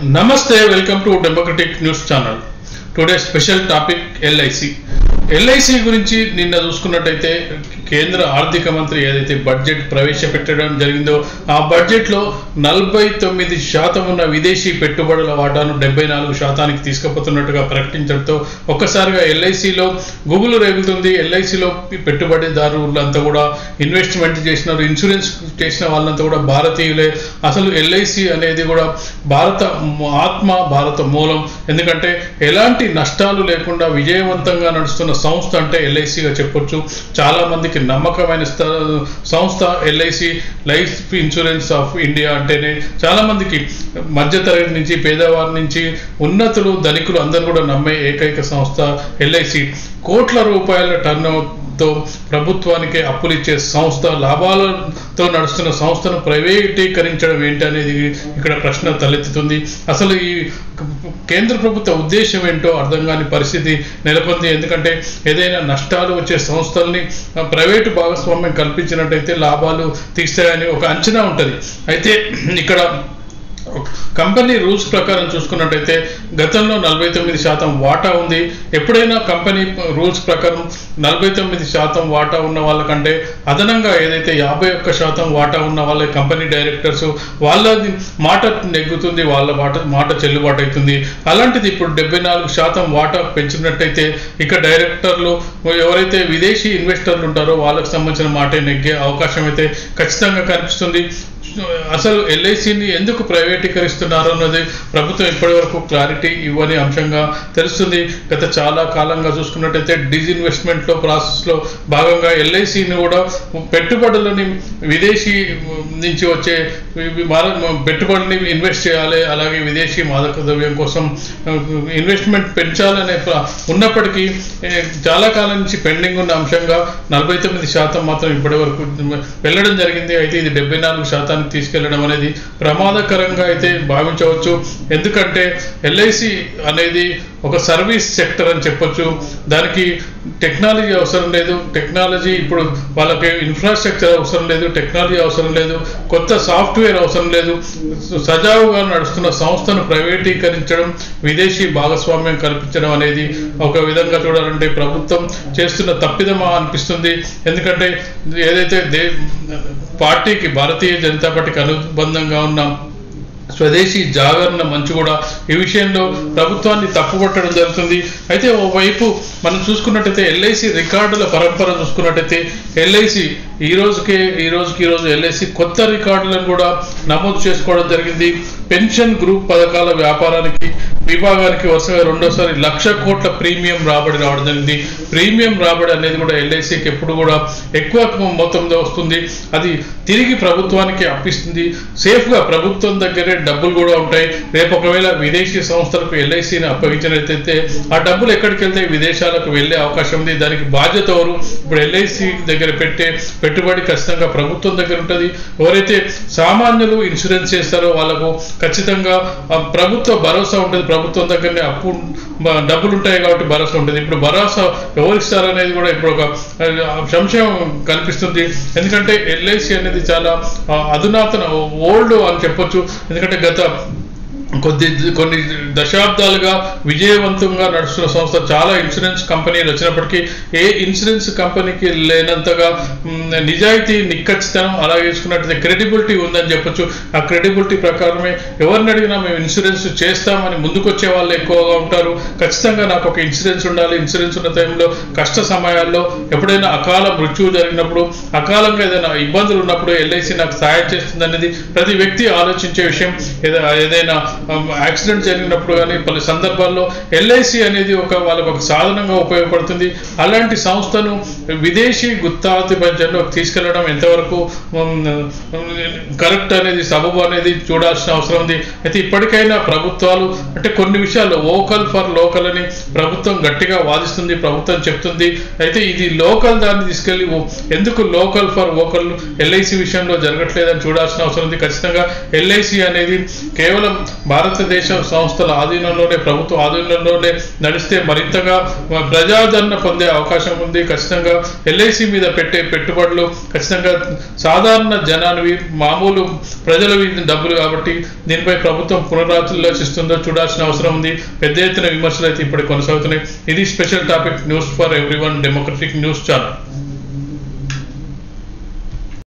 నమస్తే welcome to Democratic News channel today special topic LIC LIC గురించి నిన్న చూసుకున్నట్టయితే కేంద్ర ఆర్థిక మంత్రి ఏదైతే బడ్జెట్ ప్రవేశపెట్టడం జరిగిందో ఆ బడ్జెట్లో నలభై తొమ్మిది శాతం ఉన్న విదేశీ పెట్టుబడుల వాటాను డెబ్బై నాలుగు శాతానికి తీసుకుపోతున్నట్టుగా ప్రకటించడంతో ఒక్కసారిగా ఎల్ఐసిలో గూగుల్ రేగుతుంది ఎల్ఐసిలో పెట్టుబడిదారులంతా కూడా ఇన్వెస్ట్మెంట్ చేసినారు ఇన్సూరెన్స్ చేసిన వాళ్ళంతా కూడా భారతీయులే అసలు ఎల్ఐసి అనేది కూడా భారత ఆత్మ భారత మూలం ఎందుకంటే ఎలాంటి నష్టాలు లేకుండా విజయవంతంగా నడుస్తున్న సంస్థ అంటే ఎల్ఐసిగా చెప్పొచ్చు చాలా మందికి నమ్మకమైన స్థ- సంస్థ LIC life insurance of India అంటేనే చాలా మందికి మధ్యతరగతి నుంచి పేదవారి నుంచి ఉన్నతులు ధనికులు అందరూ కూడా నమ్మే ఏకైక సంస్థ ఎల్ఐసి కోట్ల రూపాయల టర్న్ తో ప్రభుత్వానికి అప్పులు ఇచ్చే సంస్థ లాభాలతో నడుస్తున్న సంస్థను ప్రైవేటీకరించడం ఏంటి అనేది ఇక్కడ ప్రశ్న తలెత్తుతుంది అసలు ఈ కేంద్ర ప్రభుత్వ ఉద్దేశం ఏంటో అర్థం కాని పరిస్థితి నెలకొంది ఎందుకంటే ఏదైనా నష్టాలు వచ్చే సంస్థల్ని ఆ, ప్రైవేటు భాగస్వామ్యం కల్పించినట్టయితే లాభాలు తీస్తాయని ఒక అంచనా ఉంటుంది అయితే ఇక్కడ కంపెనీ రూల్స్ ప్రకారం చూసుకున్నట్టయితే గతంలో నలభై తొమ్మిది శాతం వాటా ఉంది ఎప్పుడైనా కంపెనీ రూల్స్ ప్రకారం నలభై తొమ్మిది శాతం వాటా ఉన్న వాళ్ళకంటే అదనంగా ఏదైతే యాభై ఒక్క శాతం వాటా ఉన్న వాళ్ళ కంపెనీ డైరెక్టర్స్ వాళ్ళ మాట నెగ్గుతుంది వాళ్ళ మాట మాట చెల్లుబాటు అవుతుంది అలాంటిది ఇప్పుడు డెబ్బై నాలుగు శాతం వాటా పెంచినట్టయితే ఇక డైరెక్టర్లు ఎవరైతే విదేశీ ఇన్వెస్టర్లు ఉంటారో వాళ్ళకి సంబంధించిన మాటే నెగ్గే అవకాశం అయితే ఖచ్చితంగా కనిపిస్తుంది అసలు ఎల్ఐసిని ఎందుకు ప్రైవేటీకరిస్తున్నారు అన్నది ప్రభుత్వం ఇప్పటివరకు క్లారిటీ ఇవ్వని అంశంగా తెలుస్తుంది గత చాలా కాలంగా చూసుకున్నట్టయితే డిజిన్వెస్ట్మెంట్ లో ప్రాసెస్ లో భాగంగా ఎల్ఐసిని కూడా పెట్టుబడులని విదేశీ నుంచి వచ్చే ఇవి మార- పెట్టుబడిని ఇన్వెస్ట్ చేయాలి అలాగే విదేశీ మాదక ద్రవ్యం కోసం ఇన్వెస్ట్మెంట్ పెంచాలనే ప్ర- ఉన్నప్పటికీ ఏ, చాలా కాలం నుంచి పెండింగ్ ఉన్న అంశంగా నలభై తొమ్మిది శాతం మాత్రం ఇప్పటి వరకు వెళ్ళడం జరిగింది అయితే ఇది డెబ్బై నాలుగు శాతానికి తీసుకెళ్లడం అనేది ప్రమాదకరంగా అయితే భావించవచ్చు ఎందుకంటే ఎల్ఐసి అనేది ఒక సర్వీస్ సెక్టర్ అని చెప్పొచ్చు దానికి టెక్నాలజీ అవసరం లేదు టెక్నాలజీ ఇప్పుడు వాళ్ళకి ఇన్ఫ్రాస్ట్రక్చర్ అవసరం లేదు టెక్నాలజీ అవసరం లేదు కొత్త సాఫ్ట్వేర్ అవసరం లేదు సజావుగా నడుస్తున్న సంస్థను ప్రైవేటీకరించడం విదేశీ భాగస్వామ్యం కల్పించడం అనేది ఒక విధంగా చూడాలంటే ప్రభుత్వం చేస్తున్న తప్పిదమా అనిపిస్తుంది ఎందుకంటే ఏదైతే దే పార్టీకి భారతీయ జనతా పార్టీకి అనుబంధంగా ఉన్న స్వదేశీ జాగరణ మంచు కూడా ఈ విషయంలో ప్రభుత్వాన్ని తప్పుపట్టడం జరుగుతుంది అయితే ఓవైపు మనం చూసుకున్నట్టయితే ఎల్ఐసి రికార్డుల పరంపర చూసుకున్నట్టయితే ఎల్ఐసి ఈ రోజుకే ఈ రోజుకి ఈ రోజు ఎల్ఐసి కొత్త రికార్డులను కూడా నమోదు చేసుకోవడం జరిగింది పెన్షన్ గ్రూప్ పథకాల వ్యాపారానికి విభాగానికి వరుసగా రెండోసారి లక్ష కోట్ల ప్రీమియం రాబడి రావడం జరిగింది ప్రీమియం రాబడి అనేది కూడా ఎల్ఐసికి ఎప్పుడు కూడా ఎక్కువ మొత్తంలో వస్తుంది అది తిరిగి ప్రభుత్వానికి అప్పిస్తుంది సేఫ్గా ప్రభుత్వం దగ్గరే డబ్బులు కూడా ఉంటాయి రేపు ఒకవేళ విదేశీ సంస్థలకు ఎల్ఐసిని అప్పగించినట్లయితే ఆ డబ్బులు ఎక్కడికి వెళ్తే విదేశాలకు వెళ్ళే అవకాశం ఉంది దానికి బాధ్యత ఎవరు ఇప్పుడు ఎల్ఐసి దగ్గర పెట్టే పెట్టుబడి ఖచ్చితంగా ప్రభుత్వం దగ్గర ఉంటుంది ఎవరైతే సామాన్యులు ఇన్సూరెన్స్ చేస్తారో వాళ్ళకు ఖచ్చితంగా ఆ ప్రభుత్వ భరోసా ఉంటుంది ప్రభుత్వం దగ్గరనే అప్పు బ- డబ్బులు ఉంటాయి కాబట్టి భరోసా ఉంటుంది ఇప్పుడు భరోసా ఎవరు ఇస్తారనేది కూడా ఇప్పుడు ఒక ఆ, సంశయం కనిపిస్తుంది ఎందుకంటే ఎల్ఐసి అనేది చాలా ఆ, అధునాతన ఓల్డ్ అని చెప్పొచ్చు ఎందుకంటే గత కొద్ది కొన్ని దశాబ్దాలుగా విజయవంతంగా నడుస్తున్న సంస్థ చాలా ఇన్సూరెన్స్ కంపెనీలు వచ్చినప్పటికీ ఏ ఇన్సూరెన్స్ కంపెనీకి లేనంతగా మ్, నిజాయితీ నిక్కచ్చితనం అలాగే చూసుకున్నట్లయితే క్రెడిబిలిటీ ఉందని చెప్పొచ్చు ఆ క్రెడిబిలిటీ ప్రకారమే ఎవరిని అడిగినా మేము ఇన్సూరెన్స్ చేస్తామని ముందుకొచ్చే వాళ్ళు ఎక్కువగా ఉంటారు ఖచ్చితంగా నాకు ఒక ఇన్సూరెన్స్ ఉండాలి ఇన్సూరెన్స్ ఉన్న టైంలో కష్ట సమయాల్లో ఎప్పుడైనా అకాల మృత్యువు జరిగినప్పుడు అకాలంగా ఏదైనా ఇబ్బందులు ఉన్నప్పుడు ఎల్ఐసి నాకు సహాయం చేస్తుంది అనేది ప్రతి వ్యక్తి ఆలోచించే విషయం ఏద- ఏదైనా యాక్సిడెంట్ జరిగినప్పుడు కానీ పలు సందర్భాల్లో ఎల్ఐసి అనేది ఒక వాళ్ళకు ఒక సాధనంగా ఉపయోగపడుతుంది అలాంటి సంస్థను విదేశీ గుత్తాధిపత్యంలోకి తీసుకెళ్లడం ఎంతవరకు కరెక్ట్ అనేది సబబు అనేది చూడాల్సిన అవసరం ఉంది అయితే ఇప్పటికైనా ప్రభుత్వాలు అంటే కొన్ని విషయాల్లో వోకల్ ఫర్ లోకల్ అని ప్రభుత్వం గట్టిగా వాదిస్తుంది ప్రభుత్వం చెప్తుంది అయితే ఇది లోకల్ దాన్ని తీసుకెళ్లి ఓ- ఎందుకు లోకల్ ఫర్ వోకల్ ఎల్ఐసి విషయంలో జరగట్లేదని చూడాల్సిన అవసరం ఉంది ఖచ్చితంగా ఎల్ఐసి అనేది కేవలం భారతదేశ సంస్థల ఆధీనంలోనే ప్రభుత్వ ఆధీనంలోనే నడిస్తే మరింతగా ప్రజాదరణ పొందే అవకాశం ఉంది ఖచ్చితంగా ఎల్ఐసి మీద పెట్టే పెట్టుబడులు ఖచ్చితంగా సాధారణ జనానివి మామూలు ప్రజలవి డబ్బులు కాబట్టి దీనిపై ప్రభుత్వం పునరాలోచిస్తుందో చూడాల్సిన అవసరం ఉంది పెద్ద ఎత్తున విమర్శలు అయితే ఇప్పటికి కొనసాగుతున్నాయి ఇది special topic news for everyone Democratic News channel